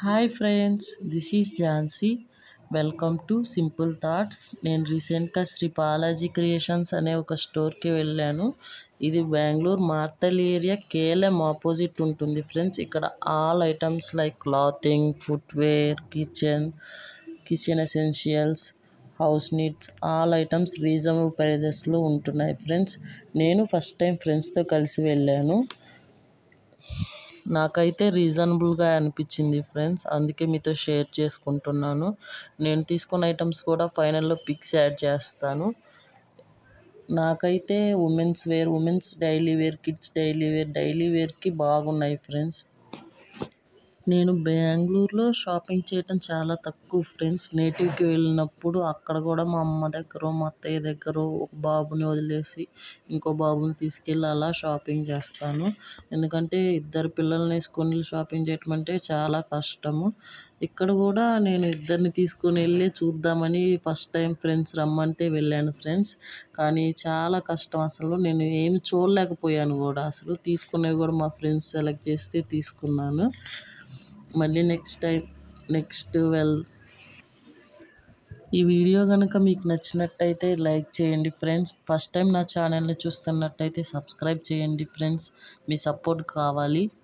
hi friends this is Jhansi welcome to simple thoughts నేను రీసెంట్గా Shri Balaji creations అనే ఒక స్టోర్కి వెళ్ళాను ఇది బెంగళూరు మార్తల్ ఏరియా కేఎల్ఎం ఆపోజిట్ ఉంటుంది ఫ్రెండ్స్ ఇక్కడ all items like clothing footwear kitchen kitchen essentials house needs all items reasonable ప్రైజెస్లో ఉంటున్నాయి ఫ్రెండ్స్ నేను ఫస్ట్ టైం ఫ్రెండ్స్తో కలిసి వెళ్ళాను నాకైతే రీజనబుల్గా అనిపించింది ఫ్రెండ్స్ అందుకే మీతో షేర్ చేసుకుంటున్నాను నేను తీసుకున్న ఐటమ్స్ కూడా ఫైనల్లో పిక్స్ యాడ్ చేస్తాను నాకైతే women's wear women's daily wear kids daily wear daily వేర్కి బాగున్నాయి ఫ్రెండ్స్ నేను బెంగళూరులో షాపింగ్ చేయటం చాలా తక్కువ ఫ్రెండ్స్ నేటివ్కి వెళ్ళినప్పుడు అక్కడ కూడా మా అమ్మ దగ్గర మా అత్తయ్య దగ్గర ఒక బాబుని వదిలేసి ఇంకో బాబుని తీసుకెళ్ళి అలా షాపింగ్ చేస్తాను ఎందుకంటే ఇద్దరు పిల్లల్ని వేసుకొని షాపింగ్ చేయటం అంటే చాలా కష్టము ఇక్కడ కూడా నేను ఇద్దరిని తీసుకొని వెళ్ళి చూద్దామని ఫస్ట్ టైం ఫ్రెండ్స్ రమ్మంటే వెళ్ళాను ఫ్రెండ్స్ కానీ చాలా కష్టం అసలు నేను ఏమి చూడలేకపోయాను కూడా అసలు తీసుకునేవి కూడా మా ఫ్రెండ్స్ సెలెక్ట్ చేస్తే తీసుకున్నాను మళ్ళీ నెక్స్ట్ టైం నెక్స్ట్ వెల్ ఈ వీడియో కనుక మీకు నచ్చినట్టయితే లైక్ చేయండి ఫ్రెండ్స్ ఫస్ట్ టైం నా ఛానల్ని చూస్తున్నట్టయితే సబ్స్క్రైబ్ చేయండి ఫ్రెండ్స్ మీ సపోర్ట్ కావాలి